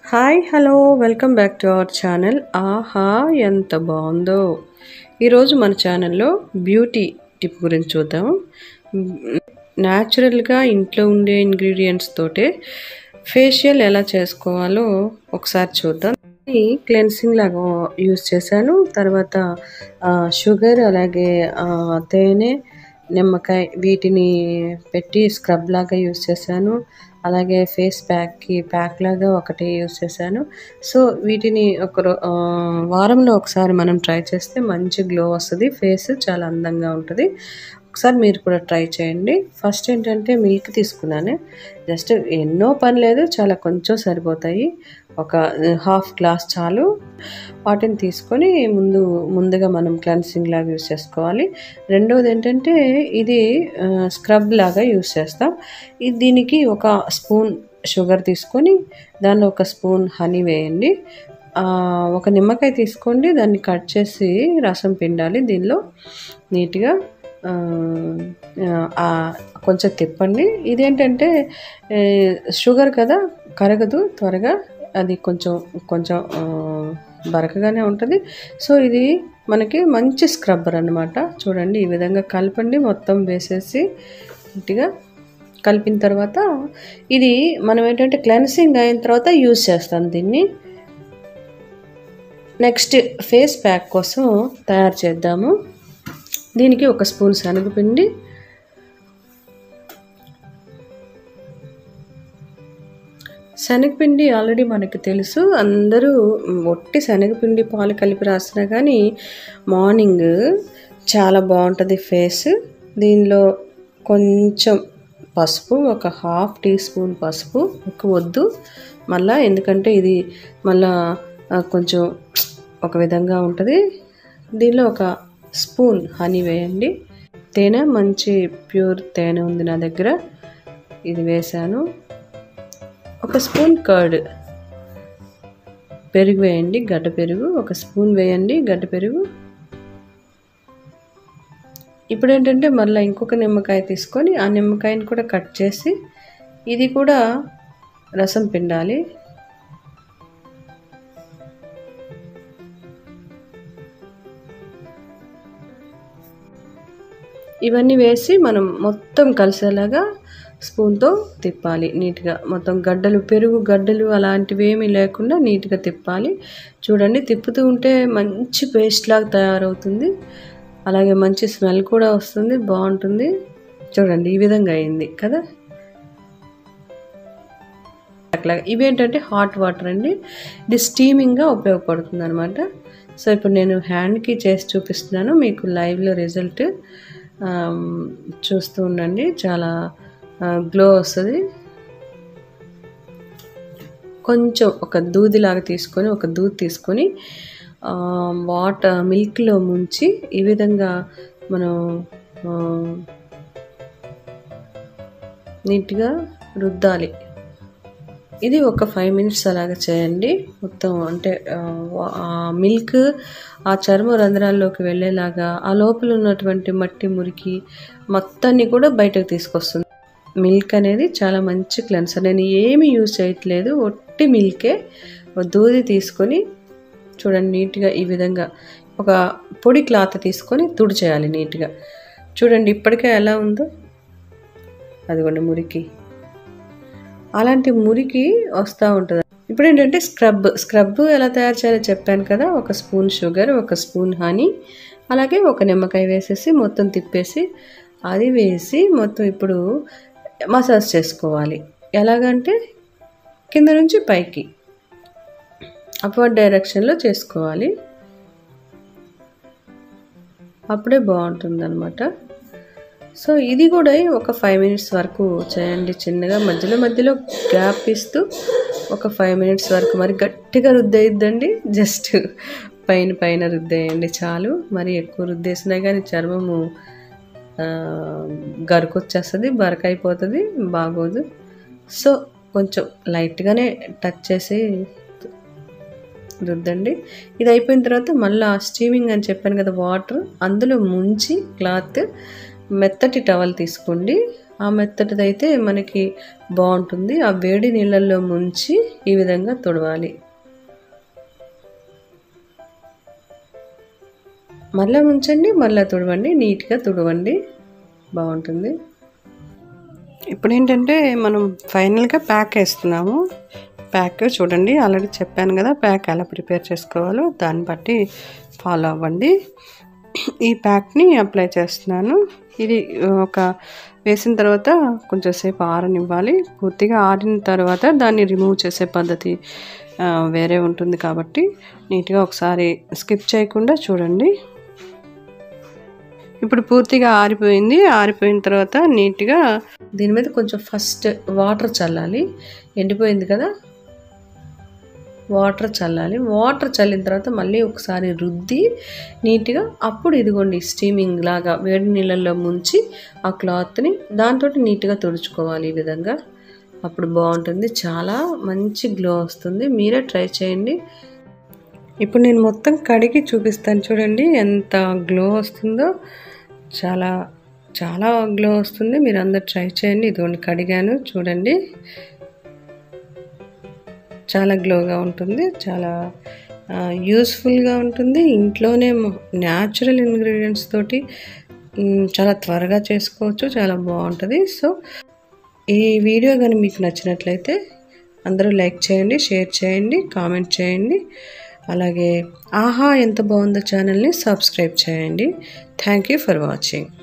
hi hello welcome back to our channel ఆహా ఎంత బాగుందో ఈరోజు మన ఛానల్లో బ్యూటీ టిప్ గురించి చూద్దాం న్యాచురల్గా ఇంట్లో ఉండే ఇంగ్రీడియంట్స్ తోటే ఫేషియల్ ఎలా చేసుకోవాలో ఒకసారి చూద్దాం క్లెన్సింగ్ లాగా యూస్ చేశాను తర్వాత షుగర్ అలాగే ఆ, తేనె నిమ్మకాయ వీటిని పెట్టి స్క్రబ్ లాగా యూస్ చేశాను అలాగే ఫేస్ ప్యాక్కి ప్యాక్ లాగా ఒకటి యూస్ చేశాను సో వీటిని ఒక రో- ఆ, వారంలో ఒకసారి మనం ట్రై చేస్తే మంచి గ్లో వస్తుంది ఫేస్ చాలా అందంగా ఉంటుంది ఒకసారి మీరు కూడా ట్రై చేయండి ఫస్ట్ ఏంటంటే మిల్క్ తీసుకున్నాను జస్ట్ ఎన్నో పని లేదు చాలా కొంచెం సరిపోతాయి ఒక హాఫ్ గ్లాస్ చాలు వాటిని తీసుకొని ముందు ముందుగా మనం క్లెన్సింగ్ లాగా యూస్ చేసుకోవాలి రెండవది ఏంటంటే ఇది స్క్రబ్ లాగా యూస్ చేస్తాం ఇది దీనికి ఒక స్పూన్ షుగర్ తీసుకొని దానిలో ఒక స్పూన్ హనీ వేయండి ఆ, ఒక నిమ్మకాయ తీసుకోండి దాన్ని కట్ చేసి రసం పిండాలి దీనిలో నీట్గా ఆ, ఆ, కొంచెం తిప్పండి ఇదేంటంటే ఏ, షుగర్ కదా కరగదు త్వరగా అది కొంచెం కొంచెం ఆ, బరకగానే ఉంటుంది సో ఇది మనకి మంచి స్క్రబ్బర్ అన్నమాట చూడండి ఈ విధంగా కలపండి మొత్తం వేసేసి నీట్గా కలిపిన తర్వాత ఇది మనం ఏంటంటే క్లెన్సింగ్ అయిన తర్వాత యూజ్ చేస్తాం దీన్ని నెక్స్ట్ ఫేస్ ప్యాక్ కోసం తయారు చేద్దాము దీనికి ఒక స్పూన్ శనగపిండి శనగపిండి ఆల్రెడీ మనకి తెలుసు అందరూ ఒట్టి శనగపిండి పాలు కలిపి రాసినా కానీ మార్నింగ్ చాలా బాగుంటుంది ఫేస్ దీనిలో కొంచెం పసుపు ఒక హాఫ్ టీ స్పూన్ పసుపు ఎక్కువ వద్దు మళ్ళా ఎందుకంటే ఇది మళ్ళా ఆ, కొంచెం ఒక విధంగా ఉంటుంది దీనిలో ఒక స్పూన్ హనీ వేయండి తేనె మంచి ప్యూర్ తేనె ఉంది నా దగ్గర ఇది వేసాను ఒక స్పూన్ కర్డ్ పెరుగు వేయండి గడ్డ పెరుగు ఒక స్పూన్ వేయండి గడ్డ పెరుగు ఇప్పుడు ఏంటంటే మళ్ళీ ఇంకొక నిమ్మకాయ తీసుకొని ఆ నిమ్మకాయని కూడా కట్ చేసి ఇది కూడా రసం పిండాలి ఇవన్నీ వేసి మనం మొత్తం కలిసేలాగా స్పూన్తో తిప్పాలి నీట్గా మొత్తం గడ్డలు పెరుగు గడ్డలు అలాంటివి ఏమీ లేకుండా నీట్గా తిప్పాలి చూడండి తిప్పుతూ ఉంటే మంచి పేస్ట్ లాగా తయారవుతుంది అలాగే మంచి స్మెల్ కూడా వస్తుంది బాగుంటుంది చూడండి ఈ విధంగా అయింది కదా అట్లాగా ఇవేంటంటే హాట్ వాటర్ అండి ఇది స్టీమింగ్గా ఉపయోగపడుతుంది అనమాట సో ఇప్పుడు నేను హ్యాండ్కి చేసి చూపిస్తున్నాను మీకు లైవ్లో రిజల్ట్ చూస్తూ ఉండండి చాలా గ్లో వస్తుంది కొంచెం ఒక దూదిలాగా తీసుకొని ఒక దూది తీసుకొని వాటర్ మిల్క్లో ముంచి ఈ విధంగా మనం ఆ, నీట్గా రుద్దాలి ఇది ఒక ఫైవ్ మినిట్స్ అలాగ చేయండి మొత్తం అంటే ఆ, ఆ మిల్క్ ఆ చర్మ రంధ్రాల్లోకి వెళ్ళేలాగా ఆ లోపల ఉన్నటువంటి మట్టి మురికి మొత్తాన్ని కూడా బయటకు తీసుకొస్తుంది మిల్క్ అనేది చాలా మంచి క్లెన్సర్ నేను ఏమీ యూజ్ చేయట్లేదు ఒట్టి మిల్కే ఒక దూది తీసుకొని చూడండి నీట్గా ఈ విధంగా ఒక పొడి క్లాత్ తీసుకొని తుడిచేయాలి నీట్గా చూడండి ఇప్పటికే ఎలా ఉందో అదిగోండి మురికి అలాంటి మురికి వస్తూ ఉంటుంది ఇప్పుడు ఏంటంటే స్క్రబ్ స్క్రబ్ ఎలా తయారు చేయాలో చెప్పాను కదా ఒక స్పూన్ షుగర్ ఒక స్పూన్ హనీ అలాగే ఒక నిమ్మకాయ వేసేసి మొత్తం తిప్పేసి అది వేసి మొత్తం ఇప్పుడు మసాజ్ చేసుకోవాలి ఎలాగంటే కింద నుంచి పైకి అప్వర్డ్ డైరెక్షన్లో చేసుకోవాలి అప్పుడే బాగుంటుంది అనమాట సో ఇది కూడా ఒక ఫైవ్ మినిట్స్ వరకు చేయండి చిన్నగా మధ్యలో మధ్యలో గ్యాప్ ఇస్తూ ఒక ఫైవ్ మినిట్స్ వరకు మరి గట్టిగా రుద్దేయద్దండి జస్ట్ పైన పైన రుద్దేయండి చాలు మరి ఎక్కువ రుద్దేసినా కానీ చర్మము ఆ, గరుకొచ్చేస్తుంది బరకైపోతుంది బాగోదు సో కొంచెం లైట్గానే టచ్ చేసి రుద్దండి ఇది అయిపోయిన తర్వాత మళ్ళీ స్టీమింగ్ అని చెప్పాను కదా వాటర్ అందులో ముంచి క్లాత్ మెత్తటి టవల్ తీసుకోండి ఆ మెత్తటిది అయితే మనకి బాగుంటుంది ఆ వేడి నీళ్ళల్లో ముంచి ఈ విధంగా తుడవాలి మళ్ళీ ముంచండి మళ్ళీ తుడవండి నీట్గా తుడవండి బాగుంటుంది ఇప్పుడు ఏంటంటే మనం ఫైనల్గా ప్యాక్ వేస్తున్నాము ప్యాక్ చూడండి ఆల్రెడీ చెప్పాను కదా ప్యాక్ ఎలా ప్రిపేర్ చేసుకోవాలో దాన్ని బట్టి ఫాలో అవ్వండి ఈ ప్యాక్ని అప్లై చేస్తున్నాను ఇది ఒక వేసిన తర్వాత కొంచెం సేపు ఆరనివ్వాలి పూర్తిగా ఆరిన తర్వాత దాన్ని రిమూవ్ చేసే పద్ధతి ఆ, వేరే ఉంటుంది కాబట్టి నీట్గా ఒకసారి స్కిప్ చేయకుండా చూడండి ఇప్పుడు పూర్తిగా ఆరిపోయింది ఆరిపోయిన తర్వాత నీట్గా దీని మీద కొంచెం ఫస్ట్ వాటర్ చల్లాలి ఎండిపోయింది కదా వాటర్ చల్లాలి వాటర్ చల్లిన తర్వాత మళ్ళీ ఒకసారి రుద్ది నీట్గా అప్పుడు ఇదిగోండి స్టీమింగ్ లాగా వేడి నీళ్ళల్లో ముంచి ఆ క్లాత్ని దాంతో నీట్గా తుడుచుకోవాలి ఈ విధంగా అప్పుడు బాగుంటుంది చాలా మంచి గ్లో వస్తుంది మీరే ట్రై చేయండి ఇప్పుడు నేను మొత్తం కడిగి చూపిస్తాను చూడండి ఎంత గ్లో వస్తుందో చాలా చాలా గ్లో వస్తుంది మీరు అందరు ట్రై చేయండి ఇదిగోండి కడిగాను చూడండి చాలా గ్లోగా ఉంటుంది చాలా యూస్ఫుల్గా ఉంటుంది ఇంట్లోనే న్యాచురల్ ఇంగ్రీడియంట్స్ తోటి మ్, చాలా త్వరగా చేసుకోవచ్చు చాలా బాగుంటుంది సో ఈ వీడియో కానీ మీకు నచ్చినట్లయితే అందరూ లైక్ చేయండి షేర్ చేయండి కామెంట్ చేయండి అలాగే ఆహా ఎంత బాగుందో ఛానల్ని సబ్స్క్రైబ్ చేయండి థ్యాంక్ యూ ఫర్ వాచింగ్